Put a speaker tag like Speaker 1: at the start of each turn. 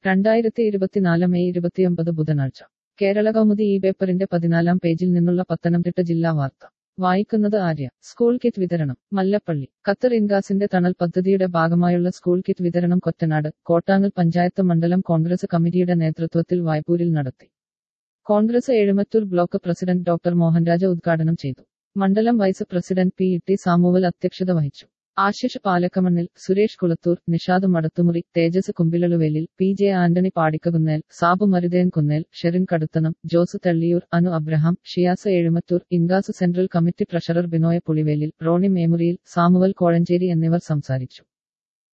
Speaker 1: രണ്ടായിരത്തി ഇരുപത്തിനാല് മെയ് ഇരുപത്തിയൊമ്പത് ബുധനാഴ്ച കേരള കൗമുദി ഈ പേപ്പറിന്റെ പതിനാലാം പേജിൽ നിന്നുള്ള പത്തനംതിട്ട ജില്ലാ വാർത്ത വായിക്കുന്നത് ആര്യ സ്കൂൾ കിറ്റ് വിതരണം മല്ലപ്പള്ളി ഖത്തർ ഇൻഗാസിന്റെ തണൽ പദ്ധതിയുടെ ഭാഗമായുള്ള സ്കൂൾ കിറ്റ് വിതരണം കൊറ്റനാട് കോട്ടാങ്ങൽ പഞ്ചായത്ത് മണ്ഡലം കോൺഗ്രസ് കമ്മിറ്റിയുടെ നേതൃത്വത്തിൽ വായ്പൂരിൽ നടത്തി Congress Ezhumattoor block president doctor Mohanraja ഉദ്ഘാടനം ചെയ്തു മണ്ഡലം vice president P E T Samuel അധ്യക്ഷത വഹിച്ചു Ashish Palakkamannil Suresh Kulathoor Nishad Madathumuri Thejas Kumbilluvelil P J Antony Padikkakunnel Sabu Maruthen Kunnel Sherin Kaduthanam Jose Thalliyoor Anu Abraham Shiyas Ezhumattoor INCAS central committee treasurer Binoy Pulivelil Roni Memuriyil Samuel Kozhencherry എന്നിവർ സംസാരിച്ചു